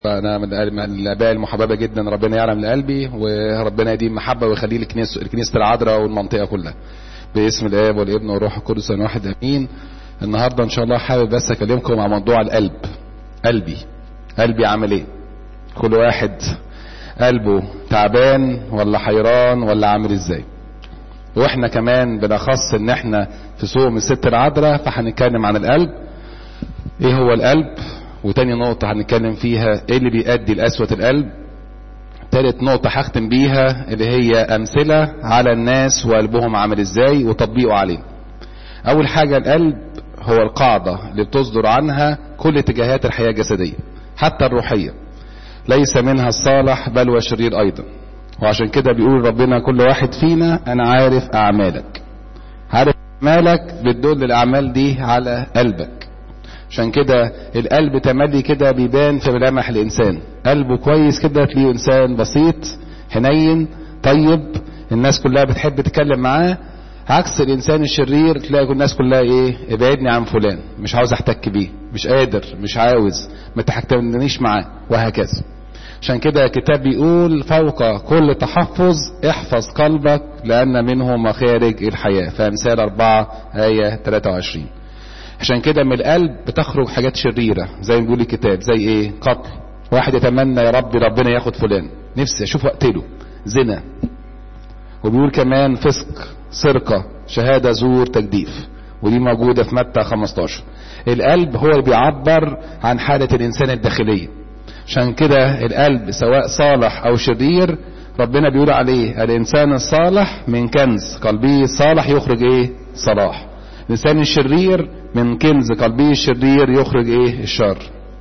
انا من من الاباء المحببه جدا ربنا يعلم لقلبي وربنا يديم محبه ويخليه لكنيسه الكنيسه العذراء والمنطقه كلها باسم الاب والابن والروح القدس واحد امين النهارده ان شاء الله حابب بس اكلمكم عن موضوع القلب قلبي قلبي عامل ايه كل واحد قلبه تعبان ولا حيران ولا عامل ازاي واحنا كمان بالاخص ان احنا في صوم الست العذراء فهنتكلم عن القلب ايه هو القلب وتاني نقطة هنتكلم فيها ايه اللي بيؤدي لقسوة القلب تالت نقطة هختم بيها اللي هي امثلة على الناس وقلبهم عامل ازاي وتطبيقه عليه اول حاجة القلب هو القاعدة اللي بتصدر عنها كل اتجاهات الحياة الجسدية حتى الروحية ليس منها الصالح بل وشرير ايضا وعشان كده بيقول ربنا كل واحد فينا انا عارف اعمالك عارف اعمالك بتدل الاعمال دي على قلبك عشان كده القلب تملي كده بيبان في ملامح الانسان قلبه كويس كده تلاقيه انسان بسيط حنين طيب الناس كلها بتحب تتكلم معاه عكس الانسان الشرير تلاقي الناس كلها ايه ابعدني عن فلان مش عاوز احتك بيه مش قادر مش عاوز ما تحتملنيش معاه وهكذا عشان كده الكتاب بيقول فوق كل تحفظ احفظ قلبك لان منه مخارج الحياه فامثال 4 ايه 23 عشان كده من القلب بتخرج حاجات شريرة زي ما بيقول الكتاب زي ايه قتل واحد يتمنى يا رب ربنا ياخد فلان نفسي اشوف اقتله زنا وبيقول كمان فسق سرقة شهادة زور تجديف ودي موجودة في متى 15 القلب هو اللي بيعبر عن حالة الانسان الداخلية عشان كده القلب سواء صالح او شرير ربنا بيقول عليه الانسان الصالح من كنز قلبه الصالح يخرج ايه صلاح الانسان الشرير من كنز قلبه الشرير يخرج ايه الشر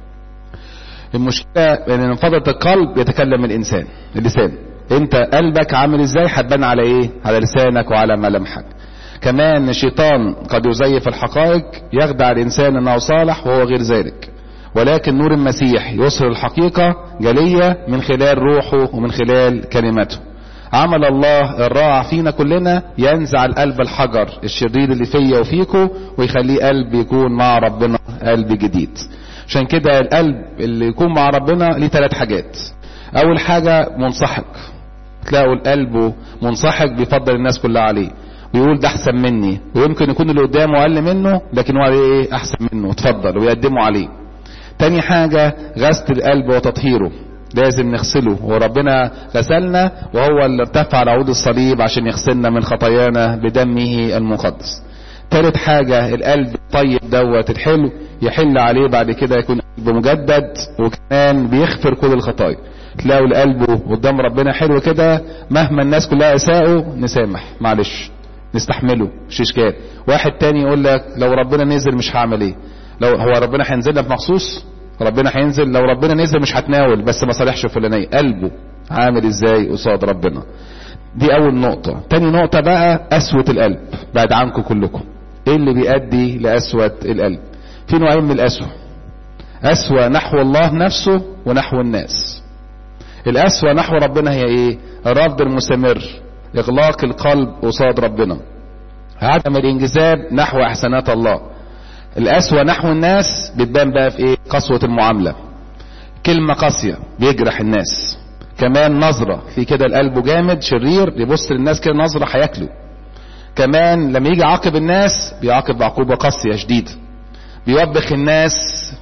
المشكلة ان انفضت القلب يتكلم الانسان اللسان انت قلبك عامل ازاي هتبان على ايه على لسانك وعلى ملامحك كمان الشيطان قد يزيف الحقائق يخدع الانسان انه صالح وهو غير ذلك ولكن نور المسيح يظهر الحقيقة جلية من خلال روحه ومن خلال كلمته عمل الله الرائع فينا كلنا ينزع القلب الحجر الشرير اللي فيا وفيكو ويخليه قلب يكون مع ربنا قلب جديد عشان كده القلب اللي يكون مع ربنا ليه ثلاث حاجات اول حاجة منسحق تلاقوا القلب منسحق بيفضل الناس كلها عليه ويقول ده احسن مني ويمكن يكون اللي قدامه اقل منه لكن هو ايه احسن منه اتفضل ويقدموا عليه تاني حاجة غسل القلب وتطهيره لازم نغسله وربنا غسلنا وهو اللي ارتفع على عود الصليب عشان يغسلنا من خطايانا بدمه المقدس تالت حاجة القلب الطيب دوت الحلو يحل عليه بعد كده يكون قلب مجدد وكمان بيغفر كل الخطايا تلاقوا القلب قدام ربنا حلو كده مهما الناس كلها اساءوا نسامح معلش نستحمله مش اشكال واحد تاني يقول لك لو ربنا نزل مش هعمل ايه لو هو ربنا هينزل لك مخصوص ربنا هينزل لو ربنا نزل مش هتناول بس ما صالحش فلانية قلبه عامل ازاي قصاد ربنا دي اول نقطة تاني نقطة بقى قسوة القلب بعد عنكم كلكم ايه اللي بيؤدي لقسوة القلب في نوعين من القسوة قسوة نحو الله نفسه ونحو الناس القسوة نحو ربنا هي ايه الرفض المستمر اغلاق القلب قصاد ربنا عدم الانجذاب نحو احسانات الله القسوة نحو الناس بتبان بقى في ايه قسوة المعاملة كلمة قاسية بيجرح الناس كمان نظرة في كده القلب جامد شرير يبص للناس كده نظرة هياكله كمان لما يجي عاقب الناس بيعاقب بعقوبة قاسية شديدة بيوبخ الناس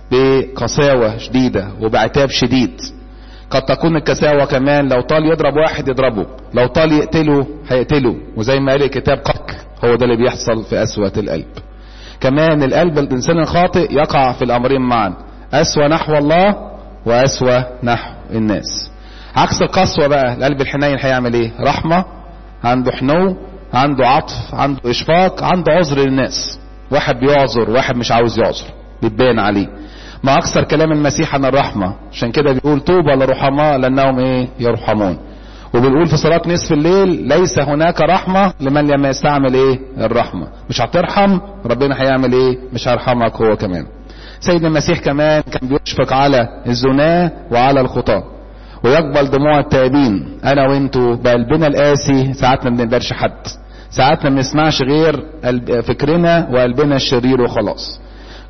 بقساوة شديدة وبعتاب شديد قد تكون الكساوة كمان لو طال يضرب واحد يضربه لو طال يقتله هيقتله وزي ما قال الكتاب قتل هو ده اللي بيحصل في قسوة القلب كمان القلب الانسان الخاطئ يقع في الامرين معا اسوى نحو الله واسوى نحو الناس عكس القسوة بقى القلب الحنين هيعمل ايه رحمة عنده حنو عنده عطف عنده اشفاق عنده عذر للناس واحد بيعذر واحد مش عاوز يعذر بتبان عليه ما اكثر كلام المسيح عن الرحمة عشان كده بيقول طوبى للرحماء لانهم ايه يرحمون وبنقول في صلاة نصف الليل ليس هناك رحمة لمن لما يستعمل ايه الرحمة مش هترحم ربنا هيعمل ايه مش هيرحمك هو كمان سيدنا المسيح كمان كان بيشفق على الزناة وعلى الخطاة ويقبل دموع التائبين انا وانتوا بقلبنا القاسي ساعات ما بنقبلش حد ساعات ما بنسمعش غير فكرنا وقلبنا الشرير وخلاص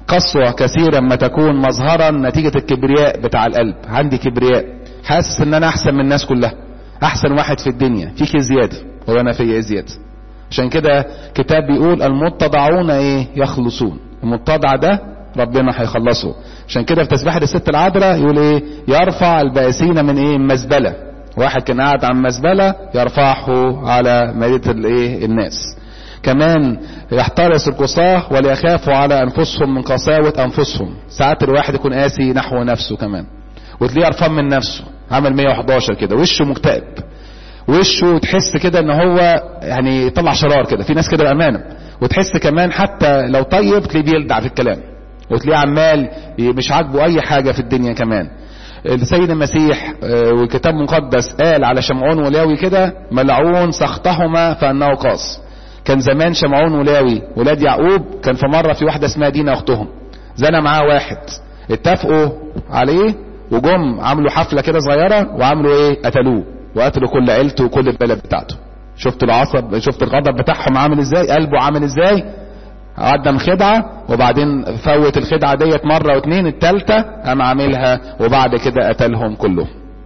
قسوة كثيرا ما تكون مظهرا نتيجة الكبرياء بتاع القلب عندي كبرياء حاسس ان انا احسن من الناس كلها احسن واحد في الدنيا فيك زيادة هو انا فيا زيادة عشان كده كتاب بيقول المتضعون ايه يخلصون المتضع ده ربنا هيخلصه عشان كده في تسبيحة الست العذراء يقول ايه يرفع البائسين من ايه مزبلة واحد كان قاعد عن مزبلة يرفعه على مائدة الايه الناس كمان يحترس القصاه وليخافوا على انفسهم من قساوة انفسهم ساعات الواحد يكون قاسي نحو نفسه كمان وتلاقيه قرفان من نفسه عمل 111 كده وشه مكتئب وشه تحس كده ان هو يعني يطلع شرار كده في ناس كده بامانه وتحس كمان حتى لو طيب تلاقيه بيلدع في الكلام وتلاقيه عمال مش عاجبه اي حاجه في الدنيا كمان السيد المسيح والكتاب المقدس قال على شمعون ولاوي كده ملعون سخطهما فانه قاص كان زمان شمعون ولاوي ولاد يعقوب كان في مره في واحده اسمها دينا اختهم زنى معاه واحد اتفقوا عليه وجم عملوا حفله كده صغيره وعملوا ايه قتلوه وقتلوا كل عيلته وكل البلد بتاعته شفت العصب شفت الغضب بتاعهم عامل ازاي قلبه عامل ازاي قدم خدعة وبعدين فوت الخدعة ديت مرة واتنين التالتة قام عاملها وبعد كده قتلهم كلهم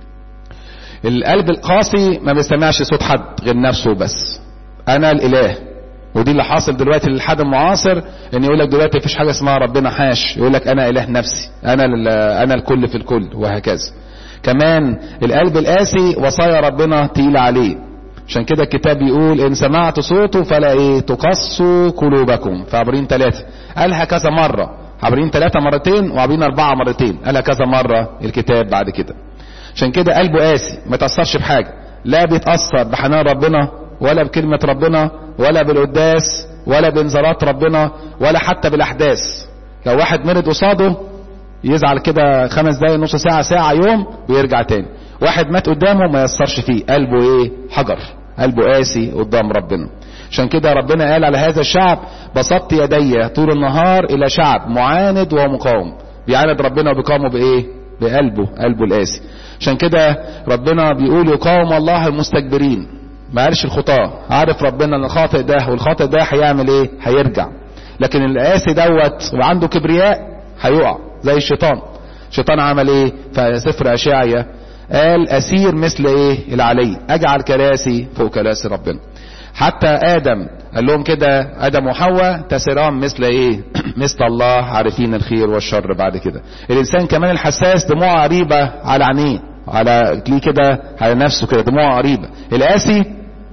القلب القاسي ما بيسمعش صوت حد غير نفسه بس انا الاله ودي اللي حاصل دلوقتي للحد المعاصر ان يقول لك دلوقتي مفيش حاجه اسمها ربنا حاش يقول لك انا اله نفسي انا انا الكل في الكل وهكذا كمان القلب القاسي وصايا ربنا تقيله عليه عشان كده الكتاب بيقول ان سمعت صوته فلا ايه تقصوا قلوبكم في عبرين ثلاثة قالها كذا مرة عبرين ثلاثة مرتين وعبرين اربعة مرتين قالها كذا مرة الكتاب بعد كده عشان كده قلبه قاسي ما تأثرش بحاجة لا بيتأثر بحنان ربنا ولا بكلمة ربنا ولا بالقداس ولا بانذارات ربنا ولا حتى بالاحداث لو واحد مرض قصاده يزعل كده خمس دقايق نص ساعة ساعة يوم ويرجع تاني واحد مات قدامه ما يأثرش فيه قلبه ايه حجر قلبه قاسي قدام ربنا عشان كده ربنا قال على هذا الشعب بسطت يدي طول النهار الى شعب معاند ومقاوم بيعاند ربنا وبيقاومه بايه بقلبه قلبه القاسي عشان كده ربنا بيقول يقاوم الله المستكبرين ما قالش الخطاة عارف ربنا ان الخاطئ ده والخاطئ ده هيعمل ايه هيرجع لكن القاسي دوت وعنده كبرياء هيقع زي الشيطان الشيطان عمل ايه في سفر اشعيا قال اسير مثل ايه العلي اجعل كراسي فوق كراسي ربنا حتى ادم قال لهم كده ادم وحواء تسيران مثل ايه مثل الله عارفين الخير والشر بعد كده الانسان كمان الحساس دموعه قريبه على عينيه على ليه كده على نفسه كده دموعه قريبه القاسي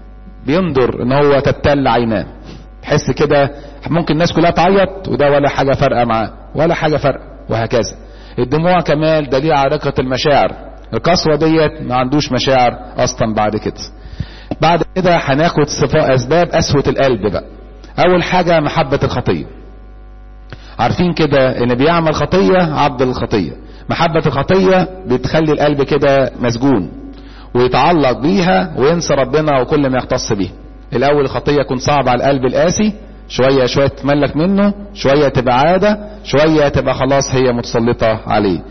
بينظر ان هو تبتل عيناه تحس كده ممكن الناس كلها تعيط وده ولا حاجه فارقه معاه ولا حاجه فارقه وهكذا الدموع كمال دليل على رقه المشاعر القسوه ديت ما عندوش مشاعر اصلا بعد كده بعد كده هناخد صفاء اسباب قسوه القلب بقى اول حاجه محبه الخطيه عارفين كده ان بيعمل خطيه عبد الخطيه محبه الخطيه بتخلي القلب كده مسجون ويتعلق بيها وينسى ربنا وكل ما يختص به الاول الخطيه يكون صعب على القلب القاسي شويه شويه تملك منه شويه تبقى عاده شويه تبقى خلاص هي متسلطه عليه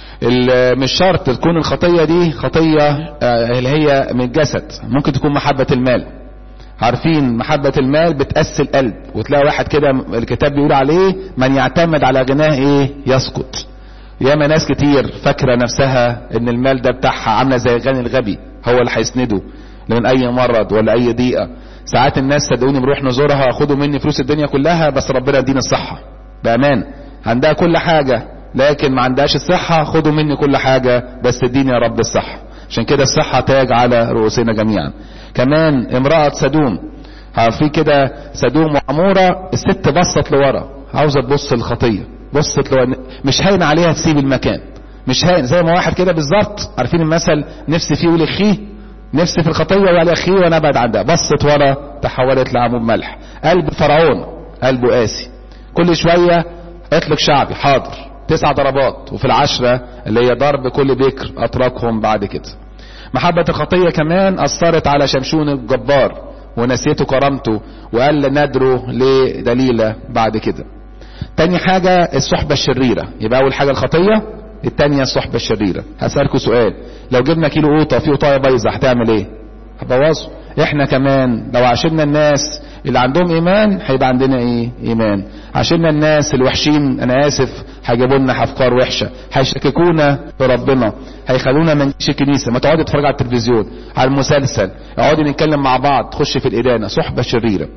مش شرط تكون الخطيه دي خطيه اللي هي من الجسد ممكن تكون محبه المال عارفين محبة المال بتأسي القلب وتلاقي واحد كده الكتاب بيقول عليه من يعتمد على غناه ايه يسقط ياما ناس كتير فاكرة نفسها ان المال ده بتاعها عاملة زي الغني الغبي هو اللي هيسنده من اي مرض ولا اي ضيقة ساعات الناس صدقوني بنروح نزورها خدوا مني فلوس الدنيا كلها بس ربنا يدينا الصحة بامان عندها كل حاجة لكن ما عندهاش الصحة خدوا مني كل حاجة بس اديني يا رب الصحة عشان كده الصحة تاج على رؤوسنا جميعا كمان امرأة سدوم في كده سدوم وعمورة الست بصت لورا عاوزة تبص الخطية بصت لورا مش هاين عليها تسيب المكان مش هاين زي ما واحد كده بالظبط عارفين المثل نفسي فيه يقول اخيه نفسي في الخطية ولا اخيه وانا ابعد عن ده بصت ورا تحولت لعمود ملح قلب فرعون قلبه قاسي كل شوية اطلق شعبي حاضر تسع ضربات وفي العشرة اللي هي ضرب كل بكر اتركهم بعد كده محبة الخطية كمان أثرت على شمشون الجبار ونسيته كرامته وقال ندره لدليلة بعد كده تاني حاجة الصحبة الشريرة يبقى أول حاجة الخطية التانية الصحبة الشريرة هسألكوا سؤال لو جبنا كيلو قوطة فيه قطاية بايظة هتعمل ايه هتبوظه احنا كمان لو عاشرنا الناس اللي عندهم ايمان هيبقى عندنا ايه ايمان عشان الناس الوحشين انا اسف هيجيبوا لنا افكار وحشه هيشككونا في ربنا هيخلونا ما نجيش الكنيسه ما تقعدي تتفرج على التلفزيون على المسلسل اقعدي نتكلم مع بعض تخش في الادانه صحبه شريره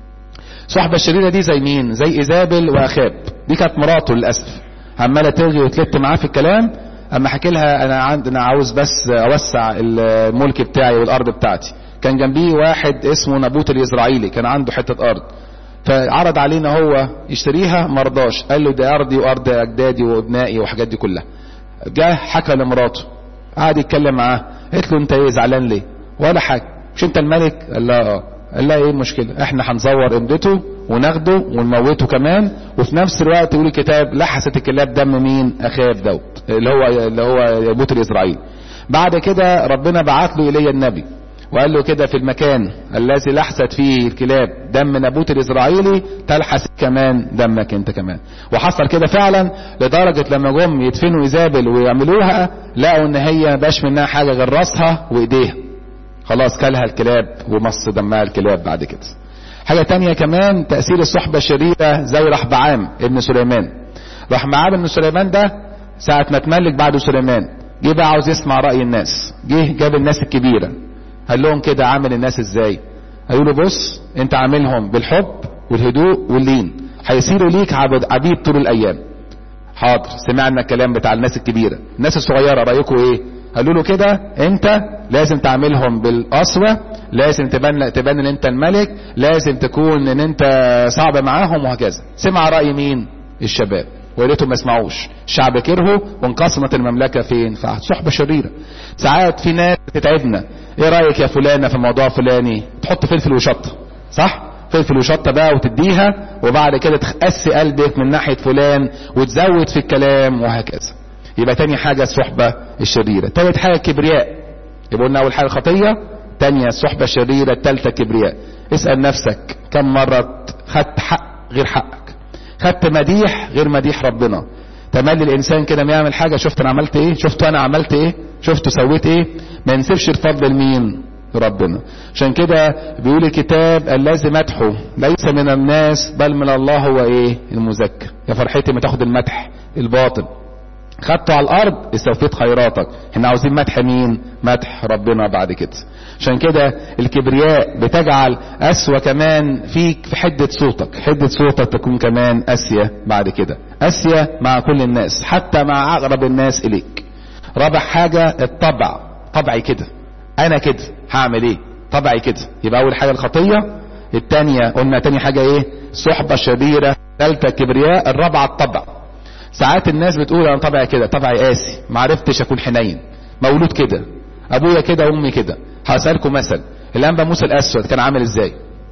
صحبة الشريرة دي زي مين زي إيزابل وأخاب دي كانت مراته للأسف عمالة تلغي وتلت معاه في الكلام اما حكي لها انا عند انا عاوز بس اوسع الملك بتاعي والارض بتاعتي كان جنبيه واحد اسمه نبوت الاسرائيلي كان عنده حته ارض فعرض علينا هو يشتريها مرضاش قال له دي ارضي وارض اجدادي وابنائي والحاجات دي كلها جه حكى لمراته قعد يتكلم معاه قالت له انت ايه زعلان ليه ولا حاجه مش انت الملك قال لها اه قال لها ايه المشكله احنا هنزور امدته وناخده ونموته كمان وفي نفس الوقت يقول الكتاب لحست الكلاب دم مين اخاب داود اللي هو اللي هو يبوت الاسرائيلي بعد كده ربنا بعت له الي النبي وقال له كده في المكان الذي لحست فيه الكلاب دم نبوت الاسرائيلي تلحس كمان دمك انت كمان وحصل كده فعلا لدرجة لما جم يدفنوا ايزابل ويعملوها لقوا ان هي باش منها حاجة غير راسها وايديها خلاص كلها الكلاب ومص دمها الكلاب بعد كده حاجة تانية كمان تأثير الصحبة الشريرة زي رحبعام ابن سليمان رحبعام ابن سليمان ده ساعة ما تملك بعده سليمان جه بقى عاوز يسمع رأي الناس جه جاب الناس الكبيرة قال لهم كده عامل الناس ازاي قالوا له بص انت عاملهم بالحب والهدوء واللين هيصيروا ليك عبد عبيد طول الايام حاضر سمعنا الكلام بتاع الناس الكبيرة الناس الصغيرة رأيكم ايه قالوا له كده انت لازم تعملهم بالقسوة لازم تبان تبان ان انت الملك لازم تكون ان انت صعب معاهم وهكذا سمع رأي مين الشباب وريتهم ما يسمعوش الشعب كرهه وانقسمت المملكة فين في صحبة شريرة ساعات في ناس بتتعبنا ايه رأيك يا فلانة في الموضوع فلاني تحط فلفل وشطة صح فلفل وشطة بقى وتديها وبعد كده تقسي قلبك من ناحية فلان وتزود في الكلام وهكذا يبقى تاني حاجة الصحبة الشريرة تالت حاجة كبرياء يبقى قلنا اول حاجة خطية تانية الصحبة الشريرة التالتة كبرياء اسأل نفسك كم مرة خدت حق غير حقك خدت مديح غير مديح ربنا تملي الانسان كده ما يعمل حاجة شفت انا عملت ايه شفت انا عملت ايه شفت سويت ايه ما ينسبش الفضل لمين ربنا عشان كده بيقول الكتاب الذي مدحه ليس من الناس بل من الله هو ايه المزكى يا فرحتي ما تاخد المدح الباطل خدته على الارض استوفيت خيراتك احنا عاوزين مدح مين مدح ربنا بعد كده عشان كده الكبرياء بتجعل اسوى كمان فيك في حدة صوتك حدة صوتك تكون كمان اسية بعد كده اسية مع كل الناس حتى مع اقرب الناس اليك رابع حاجة الطبع طبعي كده انا كده هعمل ايه طبعي كده يبقى اول حاجة الخطية التانية قلنا تاني حاجة ايه صحبة شريرة ثالثة كبرياء الرابعة الطبع ساعات الناس بتقول انا طبعي كده طبعي قاسي ما عرفتش اكون حنين مولود كده ابويا كده وامي كده هسألكم مثل الانبا موسى الاسود كان عامل ازاي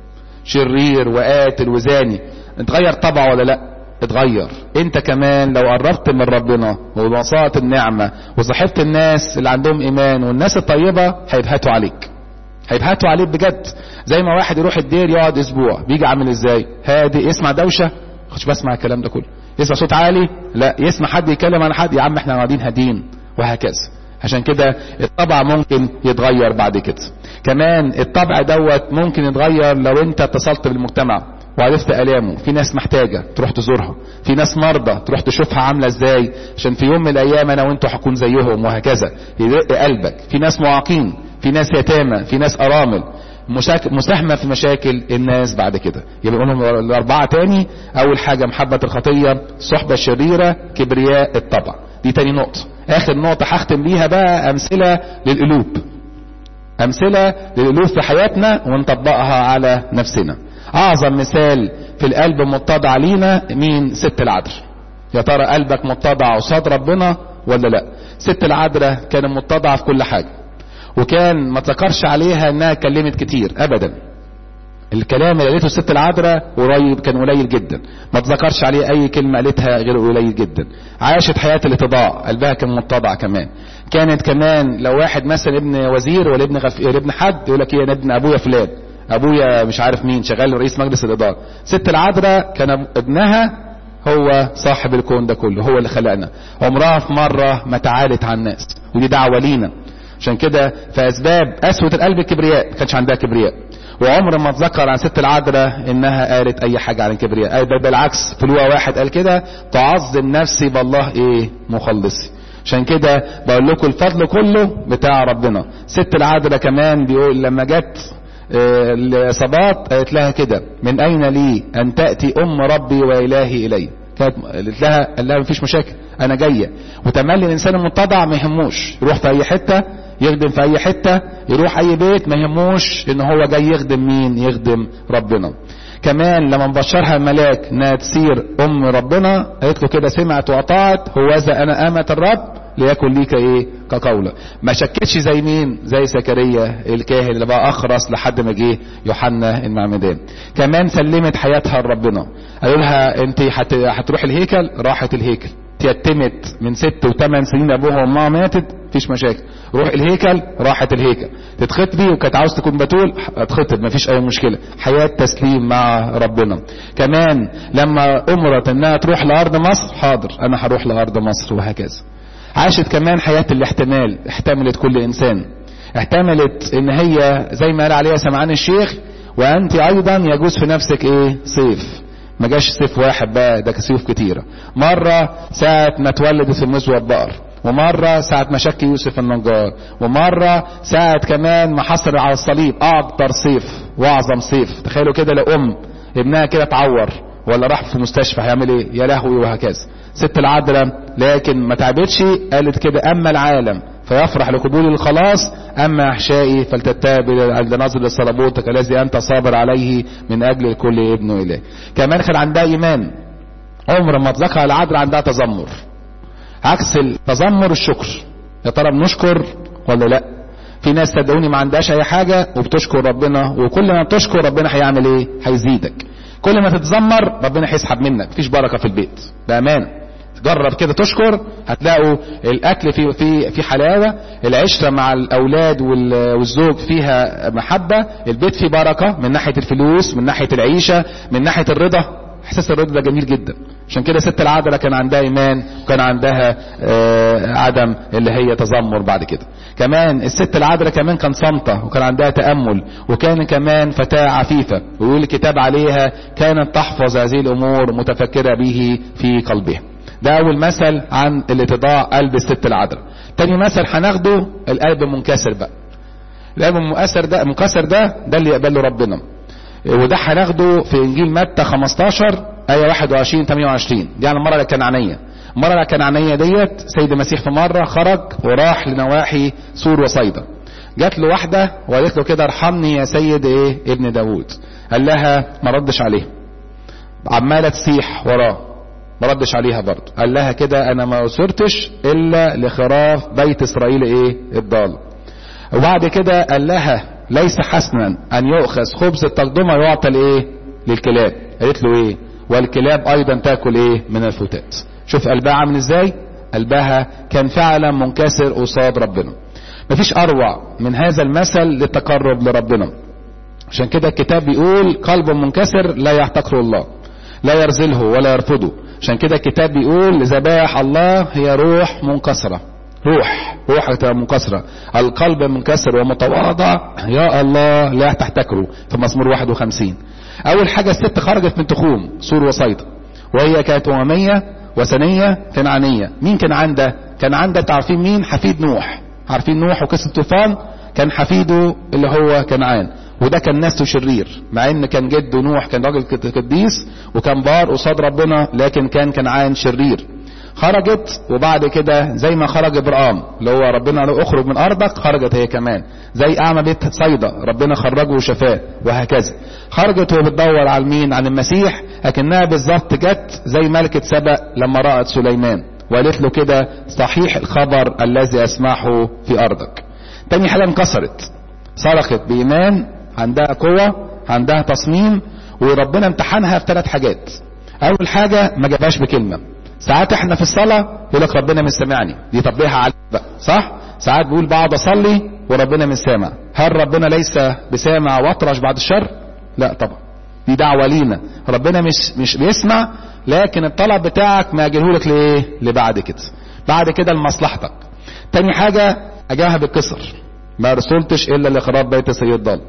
شرير وقاتل وزاني اتغير طبعه ولا لا اتغير انت كمان لو قربت من ربنا ووصلت النعمة وصحبت الناس اللي عندهم ايمان والناس الطيبة هيبهتوا عليك هيبهتوا عليك بجد زي ما واحد يروح الدير يقعد اسبوع بيجي عامل ازاي هادي يسمع دوشة مش بسمع الكلام ده كله يسمع صوت عالي لا يسمع حد يتكلم عن حد يا عم احنا قاعدين هادين وهكذا عشان كده الطبع ممكن يتغير بعد كده كمان الطبع دوت ممكن يتغير لو انت اتصلت بالمجتمع وعرفت الامه في ناس محتاجه تروح تزورها في ناس مرضى تروح تشوفها عامله ازاي عشان في يوم من الايام انا وانتوا هكون زيهم وهكذا يدق قلبك في ناس معاقين في ناس يتامى في ناس ارامل مساهمة في مشاكل الناس بعد كده يبقى لهم الأربعة تاني أول حاجة محبة الخطية صحبة الشريرة كبرياء الطبع دي تاني نقطة آخر نقطة هختم بيها بقى أمثلة للقلوب أمثلة للقلوب في حياتنا ونطبقها على نفسنا أعظم مثال في القلب متضع لينا مين ست العذر يا ترى قلبك متضع قصاد ربنا ولا لا ست العذراء كان متضع في كل حاجة وكان ما تذكرش عليها انها كلمت كتير ابدا الكلام اللي قالته الست العذراء قريب كان قليل جدا ما تذكرش عليه اي كلمه قالتها غير قليل جدا عاشت حياه الاتضاع قلبها كان متضع كمان كانت كمان لو واحد مثلا ابن وزير ولا ابن غف... ابن حد يقول لك ايه انا ابن ابويا فلان ابويا مش عارف مين شغال رئيس مجلس الاداره ست العذراء كان ابنها هو صاحب الكون ده كله هو اللي خلقنا عمرها في مره ما تعالت على الناس ودي دعوه لينا عشان كده في اسباب قسوة القلب الكبرياء ما كانش عندها كبرياء وعمر ما اتذكر عن ست العذراء انها قالت اي حاجة عن الكبرياء بل بالعكس في لوقا واحد قال كده تعظم نفسي بالله ايه مخلصي عشان كده بقول لكم الفضل كله بتاع ربنا ست العذراء كمان بيقول لما جت الصبات قالت لها كده من اين لي ان تأتي ام ربي والهي الي كانت قالت لها قال لها مفيش مشاكل انا جايه وتملي الانسان المتضع ما يهموش يروح في اي حته يخدم في اي حته يروح اي بيت ما يهموش ان هو جاي يخدم مين يخدم ربنا كمان لما بشرها الملاك انها تصير ام ربنا قالت له كده سمعت واطاعت هوذا انا امه الرب ليكن ليك ايه كقوله ما شكتش زي مين زي زكريا الكاهن اللي بقى اخرس لحد ما جه يوحنا المعمدان كمان سلمت حياتها لربنا قالوا لها انت هتروح الهيكل راحت الهيكل تيتمت من ست وثمان سنين ابوها وامها ماتت مفيش مشاكل روح الهيكل راحت الهيكل تتخطبي وكانت عاوز تكون بتول اتخطب مفيش اي مشكله حياه تسليم مع ربنا كمان لما امرت انها تروح لارض مصر حاضر انا هروح لارض مصر وهكذا عاشت كمان حياه الاحتمال احتملت كل انسان احتملت ان هي زي ما قال عليها سمعان الشيخ وانت ايضا يجوز في نفسك ايه صيف ما جاش سيف واحد بقى ده سيوف كتيرة مرة ساعة ما اتولدت في مزوى البقر ومرة ساعة ما شك يوسف النجار ومرة ساعة كمان ما حصل على الصليب اكتر سيف واعظم سيف تخيلوا كده لأم ابنها كده اتعور ولا راح في مستشفى هيعمل ايه يا لهوي وهكذا ست العذراء لكن ما تعبتش قالت كده اما العالم فيفرح لقبول الخلاص اما احشائي فلتتاب عند نظر صلبوتك الذي انت صابر عليه من اجل الكل ابن اله كمان كان عندها ايمان عمر ما اتذكر العذراء عندها تذمر عكس التذمر الشكر يا ترى بنشكر ولا لا في ناس صدقوني ما عندهاش اي حاجه وبتشكر ربنا وكل ما بتشكر ربنا هيعمل ايه هيزيدك كل ما تتذمر ربنا هيسحب منك مفيش بركه في البيت بامانه جرب كده تشكر هتلاقوا الاكل في في في حلاوه العشره مع الاولاد والزوج فيها محبه البيت فيه بركه من ناحيه الفلوس من ناحيه العيشه من ناحيه الرضا احساس الرضا ده جميل جدا عشان كده ست العذراء كان عندها ايمان وكان عندها آه عدم اللي هي تذمر بعد كده كمان الست العذراء كمان كان صامته وكان عندها تامل وكان كمان فتاه عفيفه ويقول الكتاب عليها كانت تحفظ هذه الامور متفكره به في قلبها ده اول مثل عن الاتضاع قلب الست العذراء تاني مثل هناخده القلب المنكسر بقى القلب المنكسر ده المنكسر ده ده اللي يقبله ربنا وده هناخده في انجيل متى 15 ايه 21 28 دي عن المره الكنعانيه المره الكنعانيه ديت سيد المسيح في مره خرج وراح لنواحي سور وصيدا جات له واحده وقالت له كده ارحمني يا سيد ايه ابن داوود قال لها ما ردش عليه عماله تسيح وراه ما ردش عليها برضه قال لها كده انا ما اسرتش الا لخراف بيت اسرائيل ايه الضال وبعد كده قال لها ليس حسنا ان يؤخذ خبز التقدمة ويعطى لايه للكلاب قالت له ايه والكلاب ايضا تاكل ايه من الفتات شوف قلبها عامل ازاي قلبها كان فعلا منكسر قصاد ربنا مفيش اروع من هذا المثل للتقرب لربنا عشان كده الكتاب بيقول قلب منكسر لا يحتقر الله لا يرزله ولا يرفضه عشان كده الكتاب بيقول ذبائح الله هي روح منكسره روح روح تبقى منكسره القلب منكسر ومتواضع يا الله لا تحتكره في مزمور 51 اول حاجه الست خرجت من تخوم سور وصيدا وهي كانت امميه وثنيه كنعانيه مين كان عندها كان عندها تعرفين مين حفيد نوح عارفين نوح وقصه الطوفان كان حفيده اللي هو كنعان وده كان ناسه شرير مع ان كان جده نوح كان راجل قديس وكان بار قصاد ربنا لكن كان كنعان شرير خرجت وبعد كده زي ما خرج ابرام اللي هو ربنا قال له اخرج من ارضك خرجت هي كمان زي اعمى بيت صيدا ربنا خرجه وشفاه وهكذا خرجت وهي بتدور على مين عن المسيح لكنها بالظبط جت زي ملكة سبأ لما رأت سليمان وقالت له كده صحيح الخبر الذي اسمعه في ارضك تاني حاجة انكسرت صرخت بإيمان عندها قوة عندها تصميم وربنا امتحنها في ثلاث حاجات أول حاجة ما جابهاش بكلمة ساعات احنا في الصلاة يقول لك ربنا مش سامعني دي طبيها على بقى صح ساعات بيقول بقعد اصلي وربنا مش سامع هل ربنا ليس بسامع واطرش بعد الشر لا طبعا دي دعوة لينا ربنا مش مش بيسمع لكن الطلب بتاعك ما يجيلهولك لايه لبعد كده بعد كده لمصلحتك تاني حاجة اجاها بالكسر ما رسلتش الا لخراب بيت سيد ضال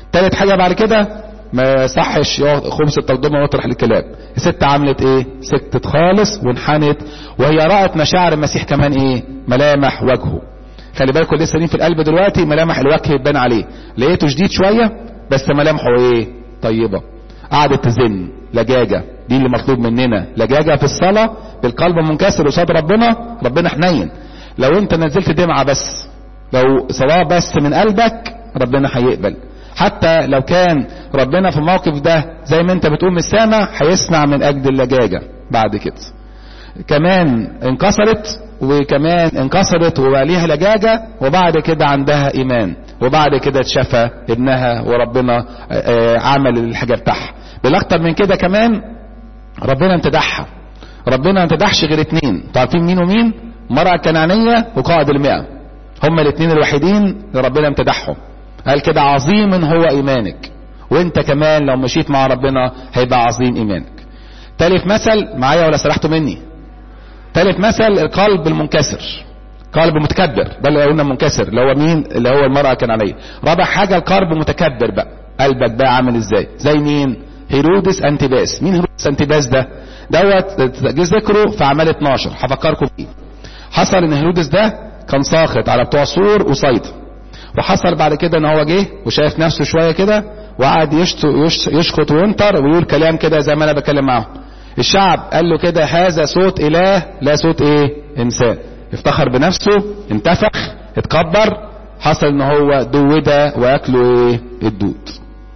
تالت حاجة بعد كده ما صحش يقعد خبز التقدمة ويطرح الكلاب الست عملت ايه سكتت خالص وانحنت وهي رأت مشاعر المسيح كمان ايه ملامح وجهه خلي بالكم لسه في القلب دلوقتي ملامح الوجه يبان عليه لقيته شديد شوية بس ملامحه ايه طيبة قعدت تزن لجاجة دي اللي مطلوب مننا لجاجة في الصلاة بالقلب منكسر قصاد ربنا ربنا حنين لو انت نزلت دمعة بس لو صلاة بس من قلبك ربنا هيقبل حتى لو كان ربنا في الموقف ده زي ما انت بتقول من السماء هيسمع من اجل اللجاجة بعد كده كمان انكسرت وكمان انكسرت وبقى ليها لجاجة وبعد كده عندها ايمان وبعد كده اتشفى ابنها وربنا عمل الحاجة بتاعها بالاكتر من كده كمان ربنا امتدحها ربنا ما امتدحش غير اتنين عارفين مين ومين مرأة كنعانية وقائد المئة هما الاثنين الوحيدين اللي ربنا امتدحهم قال كده عظيم هو ايمانك وانت كمان لو مشيت مع ربنا هيبقى عظيم ايمانك تالت مثل معايا ولا سرحتوا مني تالت مثل القلب المنكسر قلب متكبر ده اللي قلنا منكسر اللي هو مين اللي هو المرأة الكنعانية رابع حاجة القلب متكبر بقى قلبك بقى عامل ازاي زي مين هيرودس انتباس مين هيرودس انتباس ده دوت جه ذكره في اعمال 12 هفكركم بيه حصل ان هيرودس ده كان ساخط على بتوع سور وصيدا وحصل بعد كده ان هو جه وشايف نفسه شويه كده وقعد يشخط وينطر ويقول كلام كده زي ما انا بكلم معاهم الشعب قال له كده هذا صوت اله لا صوت ايه انسان افتخر بنفسه انتفخ اتكبر حصل ان هو دود واكله ايه الدود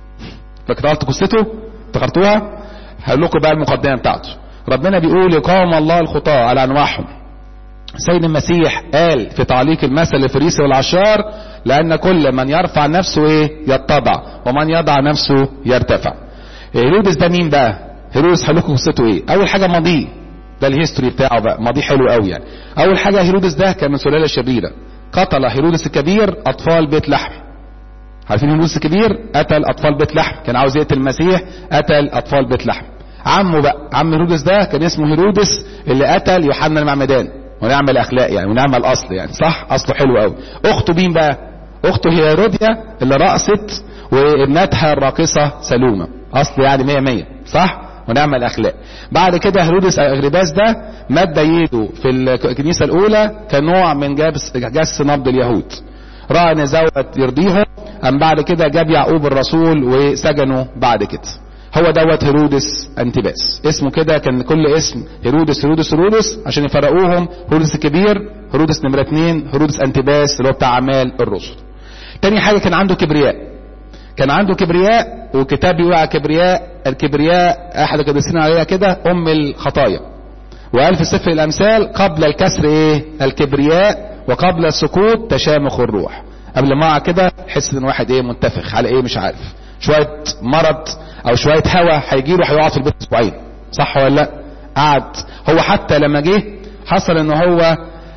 فاكرت قصته افتكرتوها هقول لكم بقى المقدمه بتاعته ربنا بيقول يقاوم الله الخطاه على انواعهم سيد المسيح قال في تعليق المثل الفريسي والعشار لأن كل من يرفع نفسه ايه يتضع ومن يضع نفسه يرتفع هيرودس ده مين بقى هيرودس هقول لكم قصته ايه اول حاجه ماضيه ده الهيستوري بتاعه بقى ماضيه حلو قوي يعني اول حاجه هيرودس ده كان من سلاله شريره قتل هيرودس الكبير اطفال بيت لحم عارفين هيرودس الكبير قتل اطفال بيت لحم كان عاوز يقتل المسيح قتل اطفال بيت لحم عمه بقى عم هيرودس ده كان اسمه هيرودس اللي قتل يوحنا المعمدان ونعمل اخلاق يعني ونعمل اصل يعني صح اصله حلو قوي اخته مين بقى اخته هي هيروديا اللي رقصت وابنتها الراقصة سلومة اصل يعني مية مية صح ونعمل اخلاق بعد كده هيرودس اغرباس ده مد ايده في الكنيسة الاولى كنوع من جبس جس نبض اليهود رأى ان زوت يرضيهم ام بعد كده جاب يعقوب الرسول وسجنه بعد كده هو دوت هيرودس انتباس اسمه كده كان كل اسم هيرودس هيرودس هيرودس عشان يفرقوهم هيرودس الكبير هيرودس نمرة اتنين هيرودس انتباس اللي هو بتاع اعمال الرسل تاني حاجة كان عنده كبرياء كان عنده كبرياء وكتاب بيقول على كبرياء الكبرياء احد القديسين عليها كده ام الخطايا وقال في سفر الامثال قبل الكسر ايه الكبرياء وقبل السكوت تشامخ الروح قبل ما كده حس ان واحد ايه منتفخ على ايه مش عارف شوية مرض او شوية هوا هيجي له هيقعد في البيت اسبوعين صح ولا لا قعد هو حتى لما جه حصل ان هو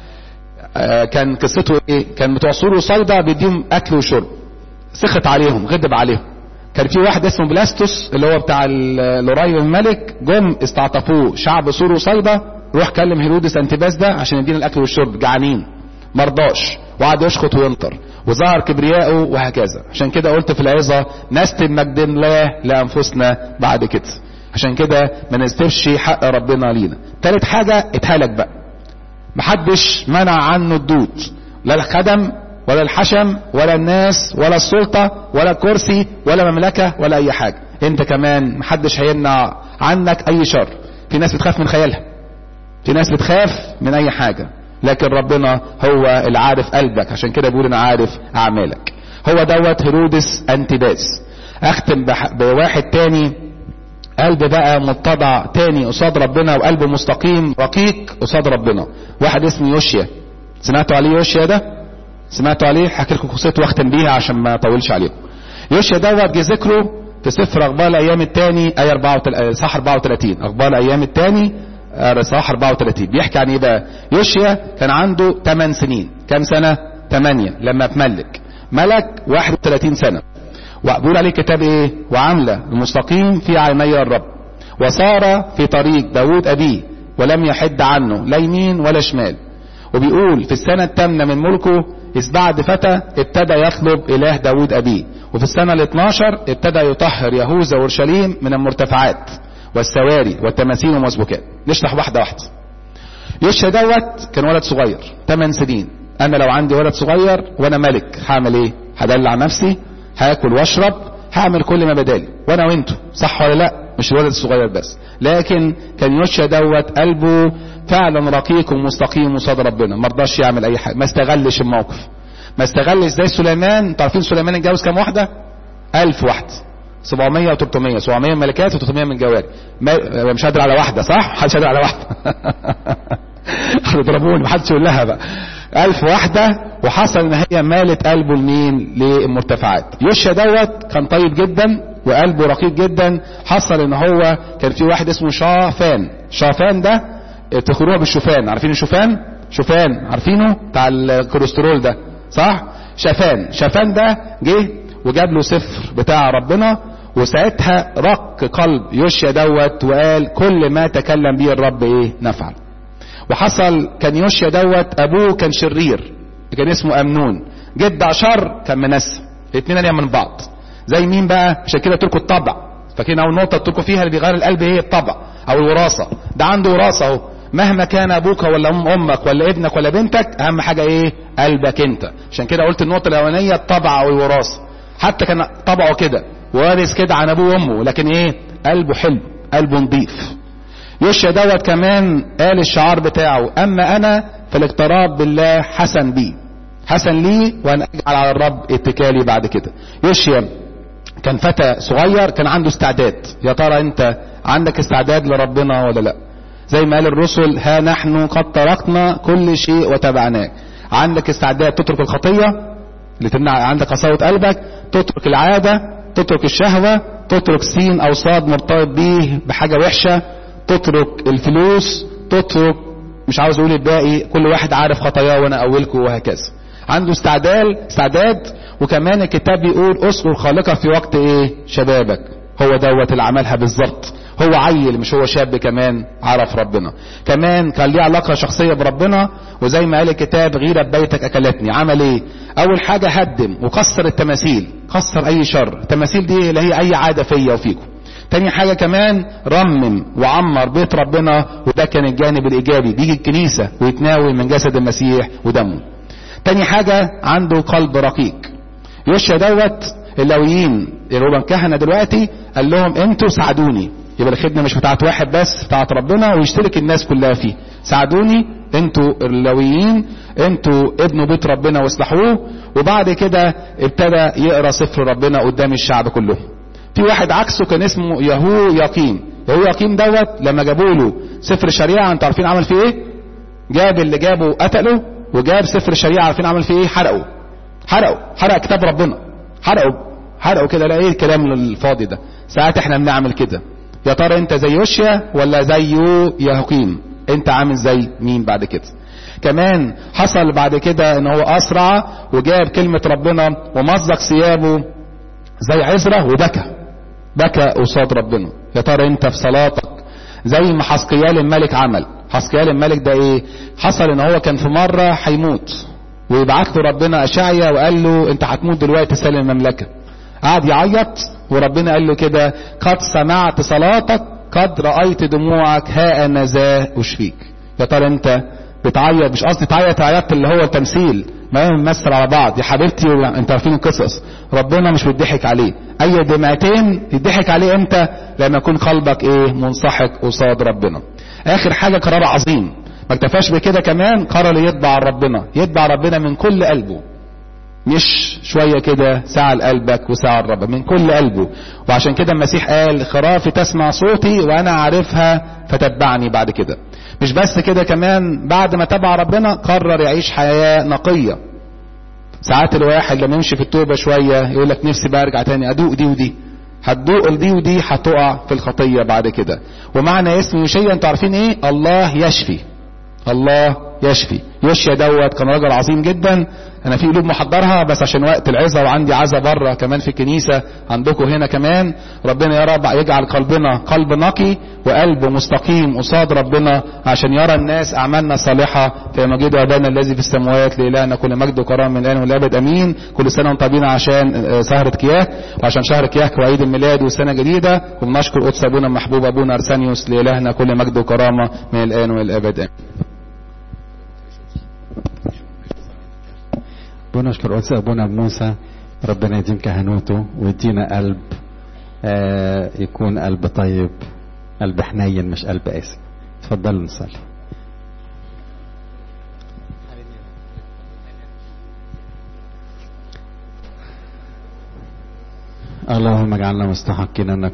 آه كان قصته ايه كان بتوع سور وصيدا بيديهم اكل وشرب سخط عليهم غضب عليهم كان في واحد اسمه بلاستوس اللي هو بتاع لوراي الملك جم استعطفوه شعب سور وصيدا روح كلم هيرودس انتباس ده عشان يدينا الاكل والشرب جعانين مرضاش وقعد يشخط وينطر وظهر كبرياءه وهكذا عشان كده قلت في العظة نستب مجد الله لأنفسنا بعد كده عشان كده ما نستبش حق ربنا لينا تالت حاجة اتهلك بقى محدش منع عنه الدود لا الخدم ولا الحشم ولا الناس ولا السلطة ولا الكرسي ولا مملكة ولا اي حاجة انت كمان محدش هيمنع عنك اي شر في ناس بتخاف من خيالها في ناس بتخاف من اي حاجة لكن ربنا هو اللي عارف قلبك عشان كده بيقول انا عارف اعمالك هو دوت هيرودس انتباس اختم بواحد تاني قلب بقى متضع تاني قصاد ربنا وقلب مستقيم رقيق قصاد ربنا واحد اسمه يوشيا سمعتوا عليه يوشيا ده سمعتوا عليه هحكي لكم قصته واختم بيها عشان ما اطولش عليكم يوشيا دوت جه ذكره في سفر اخبار الايام الثاني ايه 34 صح 34 اخبار الايام الثاني صح 34 بيحكي عن ايه بقى يوشيا كان عنده 8 سنين كام سنه 8 لما اتملك ملك 31 سنه وبيقول عليه كتاب ايه وعامله المستقيم في عيني الرب وصار في طريق داود ابيه ولم يحد عنه لا يمين ولا شمال وبيقول في السنة الثامنة من ملكه إذ بعد فتى ابتدى يطلب إله داود أبيه وفي السنة ال 12 ابتدى يطهر يهوذا وأورشليم من المرتفعات والسواري والتماثيل والمسبوكات نشرح واحدة واحدة يوشيا دوت كان ولد صغير 8 سنين انا لو عندي ولد صغير وانا ملك هعمل ايه هدلع نفسي هاكل واشرب هعمل كل ما بدالي وانا وانتو صح ولا لا مش الولد الصغير بس لكن كان يوشيا دوت قلبه فعلا رقيق ومستقيم قصاد ربنا ما رضاش يعمل اي حاجه ما استغلش الموقف ما استغلش زي سليمان انتوا عارفين سليمان اتجوز كام واحده 1000 واحده 700 و300 700 ملكات و300 من جواري ما مش قادر على واحده صح محدش قادر على واحده هتضربوني محدش يقول لها بقى ألف واحدة وحصل ان هي مالت قلبه لمين للمرتفعات يوشيا دوت كان طيب جدا وقلبه رقيق جدا حصل ان هو كان في واحد اسمه شافان شافان ده تخروها بالشوفان عارفين الشوفان شوفان عارفينه بتاع الكوليسترول ده صح شافان شافان ده جه وجاب له سفر بتاع ربنا وساعتها رق قلب يوشيا دوت وقال كل ما تكلم به الرب ايه نفعل وحصل كان يوشيا دوت ابوه كان شرير كان اسمه امنون جد عشر كان منسى الاثنين انيا من بعض زي مين بقى عشان كده تركوا الطبع فاكرين اول نقطه تركوا فيها اللي بيغير القلب هي الطبع او الوراثه ده عنده وراثه اهو مهما كان ابوك ولا ام امك ولا ابنك ولا بنتك اهم حاجه ايه قلبك انت عشان كده قلت النقطه الاولانيه الطبع او الوراثه حتى كان طبعه كده وارث كده عن ابوه وامه لكن ايه قلبه حلو قلبه نظيف يوشيا دوت كمان قال الشعار بتاعه اما انا فالاقتراب بالله حسن بي حسن لي وانا اجعل على الرب اتكالي بعد كده يوشيا كان فتى صغير كان عنده استعداد يا ترى انت عندك استعداد لربنا ولا لا زي ما قال الرسل ها نحن قد تركنا كل شيء وتبعناك عندك استعداد تترك الخطية اللي تمنع عندك قساوة قلبك تترك العادة تترك الشهوة تترك سين او صاد مرتبط بيه بحاجة وحشة تترك الفلوس تترك مش عاوز اقول الباقي كل واحد عارف خطاياه وانا اولكم وهكذا عنده استعداد استعداد وكمان الكتاب بيقول اذكر خالقك في وقت ايه شبابك هو دوت اللي عملها بالظبط هو عيل مش هو شاب كمان عرف ربنا كمان كان ليه علاقة شخصية بربنا وزي ما قال الكتاب غيرة بيتك اكلتني عمل ايه اول حاجة هدم وكسر التماثيل كسر اي شر التماثيل دي اللي هي اي عادة فيا وفيكم تاني حاجة كمان رمم وعمر بيت ربنا وده كان الجانب الايجابي بيجي الكنيسة ويتناول من جسد المسيح ودمه تاني حاجة عنده قلب رقيق يوشيا دوت اللويين اللي هم كهنة دلوقتي قال لهم انتوا ساعدوني يبقى الخدمة مش بتاعت واحد بس بتاعت ربنا ويشترك الناس كلها فيه ساعدوني انتوا اللويين انتوا ابنوا بيت ربنا واصلحوه وبعد كده ابتدى يقرا سفر ربنا قدام الشعب كله في واحد عكسه كان اسمه يهو يقيم يهو يقيم دوت لما جابوا له سفر الشريعه انتوا عارفين عمل فيه ايه جاب اللي جابه قتله وجاب سفر الشريعه عارفين عمل فيه ايه حرقه حرقه حرق كتاب ربنا حرقه حرقه كده لا ايه الكلام الفاضي ده ساعات احنا بنعمل كده يا ترى انت زي يوشيا ولا زي يهوقيم انت عامل زي مين بعد كده كمان حصل بعد كده ان هو اسرع وجاب كلمة ربنا ومزق ثيابه زي عزرة وبكى بكى قصاد ربنا يا ترى انت في صلاتك زي ما حسقيال الملك عمل حسقيال الملك ده ايه حصل ان هو كان في مرة هيموت ويبعت له ربنا اشعيا وقال له انت هتموت دلوقتي سلم المملكة قعد يعيط وربنا قال له كده قد سمعت صلاتك قد رأيت دموعك ها انا ذا اشفيك يا ترى انت بتعيط مش قصدي تعيط عيطت اللي هو التمثيل ما بنمثل على بعض يا حبيبتي انت عارفين القصص ربنا مش بيضحك عليه اي دمعتين يضحك عليه امتى لما يكون قلبك ايه منسحق قصاد ربنا اخر حاجه قرار عظيم ما اكتفاش بكده كمان قرر يتبع ربنا يتبع ربنا من كل قلبه مش شوية كده ساعة لقلبك وساعة لربك من كل قلبه وعشان كده المسيح قال خرافي تسمع صوتي وانا عارفها فتتبعني بعد كده مش بس كده كمان بعد ما تبع ربنا قرر يعيش حياة نقية ساعات الواحد لما يمشي في التوبة شوية يقول لك نفسي بقى ارجع تاني ادوق دي ودي هتدوق دي ودي هتقع في الخطية بعد كده ومعنى اسم يشيع انتوا عارفين ايه الله يشفي الله يشفي يوشيا دوت كان راجل عظيم جدا انا في قلوب محضرها بس عشان وقت العزة وعندي عزة بره كمان في الكنيسة عندكم هنا كمان ربنا يا رب يجعل قلبنا قلب نقي وقلب مستقيم قصاد ربنا عشان يرى الناس اعمالنا صالحة في مجيد ابانا الذي في السماوات لإلهنا كل مجد وكرام من الان والابد امين كل سنة وانتم طيبين عشان سهرة كياك وعشان شهر كياك وعيد الميلاد والسنة الجديدة وبنشكر قدس ابونا المحبوب ابونا ارسانيوس لإلهنا كل مجد وكرامة من الان والابد امين بنشكر قدس ابونا موسى ربنا يديم كهنوته ويدينا قلب آه يكون قلب طيب قلب حنين مش قلب قاسي اتفضلوا نصلي اللهم اجعلنا مستحقين انك